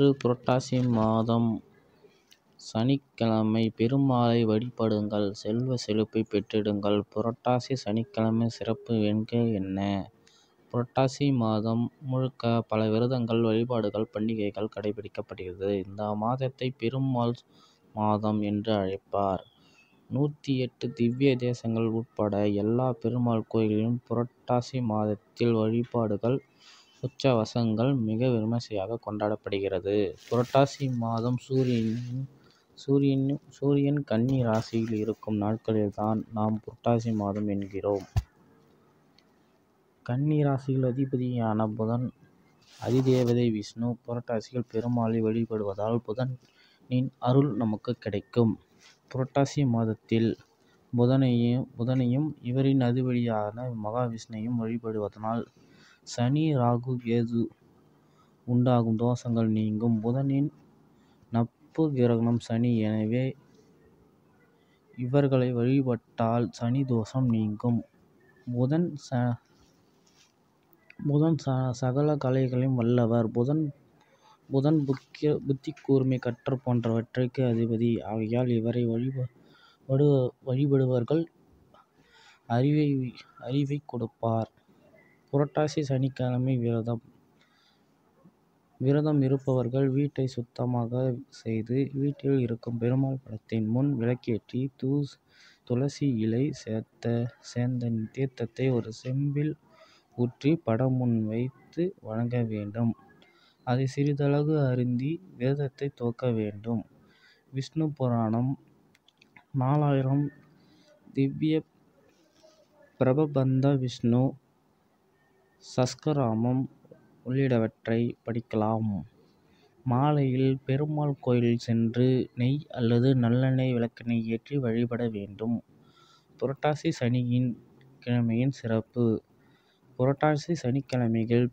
இன்று புரட்டாசி மாதம் சனிக்கிழமை பெருமாளை வழிபடுங்கள் செல்வ செழிப்பை பெற்றிடுங்கள் புரட்டாசி சனிக்கிழமை சிறப்பு என்ன புரட்டாசி மாதம் முழுக்க பல விரதங்கள் வழிபாடுகள் பண்டிகைகள் கடைபிடிக்கப்படுகிறது. இந்த மாதத்தை பெருமாள் மாதம் என்று அழைப்பர். நூற்றி எட்டு திவ்ய தேசங்கள் உட்பட எல்லா பெருமாள் கோயில்களிலும் புரட்டாசி மாதத்தில் வழிபாடுகள் உற்சவங்கள் மிக விமர்சையாக கொண்டாடப்படுகிறது. புரட்டாசி மாதம் சூரியன் கன்னி ராசியில் இருக்கும் நாட்களை தான் நாம் புரட்டாசி மாதம் என்கிறோம். கன்னி ராசிக்கு அதிபதியான புதன் அதிதேவதை விஷ்ணு புரட்டாசியில் பெருமாளை வழிபடுவதால் புதனின் அருள் நமக்கு கிடைக்கும். புரட்டாசி மாதத்தில் புதனையும் இவரின் அதிபதியான மகாவிஷ்ணுவையும் வழிபடுவதனால் சனி ராகு கேது உண்டாக்கும் தோஷங்கள் நீங்கும். புதனின் நட்பு கிரகம் சனி எனவே இவர்களை வழிபட்டால் சனி தோஷம் நீங்கும். புதன் சகல கலைகளிலும் வல்லவர். புதன் புத்தி கூர்மை கற்றல் போன்றவற்றிற்கு அதிபதி. ஆகையால் இவரை வழிபடுபவர்களுக்கு அறிவைக் கொடுப்பார். புரட்டாசி சனிக்கிழமை விரதம் விரதம் இருப்பவர்கள் வீட்டை சுத்தமாக செய்து வீட்டில் இருக்கும் பெருமாள் படத்தின் முன் விளக்கேற்றி துளசி இலை சேர்த்த தீர்த்தத்தை ஒரு செம்பில் ஊற்றி படம் முன் வைத்து வணங்க வேண்டும். அதை சிறிதளவு அருந்தி விரதத்தை துவக்க வேண்டும். விஷ்ணு புராணம் நாலாயிரம் திவ்ய பிரபந்தம் விஷ்ணு சஹஸ்ரநாமம் உள்ளிட்டவற்றை படிக்கலாம். மாலையில் பெருமாள் கோயில் சென்று நெய் அல்லது நல்லெண்ணெய் விளக்கெண்ணெய் ஏற்றி வழிபட வேண்டும். புரட்டாசி சனிக்கிழமையின் சிறப்பு புரட்டாசி சனிக்கிழமைகளில்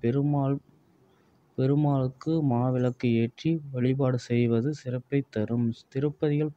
பெருமாளுக்கு மாவிளக்கு ஏற்றி வழிபாடு செய்வது சிறப்பை தரும். திருப்பதியில்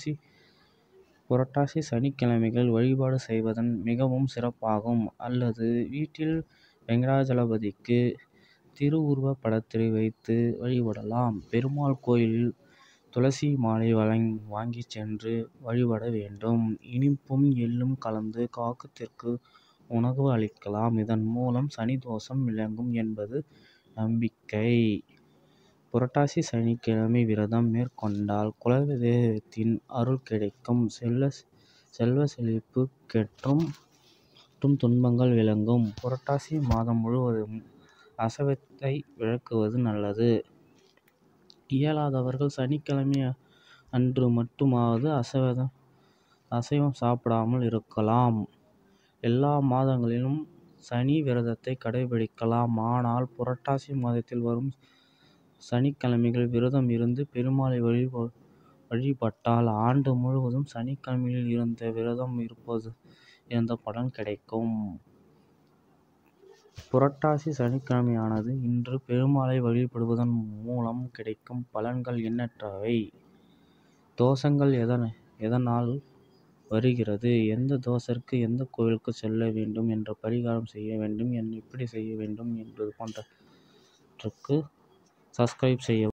புரட்டாசி சனிக்கிழமைகளில் வழிபாடு செய்வது மிகவும் சிறப்பாகும். அல்லது வீட்டில் வெங்கடாஜலபதிக்கு திருவுருவப் படத்தை வைத்து வழிபடலாம். பெருமாள் கோயிலில் துளசி மாலை வாங்கிச் சென்று வழிபட வேண்டும். இனிப்பும் எள்ளும் கலந்து காகத்திற்கு உணவு அளிக்கலாம். இதன் மூலம் சனி தோஷம் விலகும் என்பது நம்பிக்கை. புரட்டாசி சனிக்கிழமை விரதம் மேற்கொண்டால் குலதெய்வத்தின் அருள் கிடைக்கும். செல்வ செழிப்பு கிட்டும் துன்பங்கள் விலகும். புரட்டாசி மாதம் முழுவதும் அசைவத்தை விலக்குவது நல்லது. இயலாதவர்கள் சனிக்கிழமை அன்று மட்டுமாவது அசைவம் சாப்பிடாமல் இருக்கலாம். எல்லா மாதங்களிலும் சனி விரதத்தை கடைபிடிக்கலாம். ஆனால் புரட்டாசி மாதத்தில் வரும் சனிக்கிழமைகளில் விரதம் இருந்து பெருமாளை வழிபட்டால் ஆண்டு முழுவதும் சனிக்கிழமைகளில் இருந்து விரதம் இருந்த பலன் கிடைக்கும். புரட்டாசி சனிக்கிழமையானது இன்று பெருமாளை வழிபடுவதன் மூலம் கிடைக்கும் பலன்கள் எண்ணற்றவை. தோஷங்கள் எதனால் வருகிறது எந்த தோஷத்திற்கு எந்த கோயிலுக்கு செல்ல வேண்டும் என்ன பரிகாரம் செய்ய வேண்டும் எப்படி செய்ய வேண்டும் என்பது போன்றவற்றுக்கு சப்ஸ்கிரைப் செய்யவும்.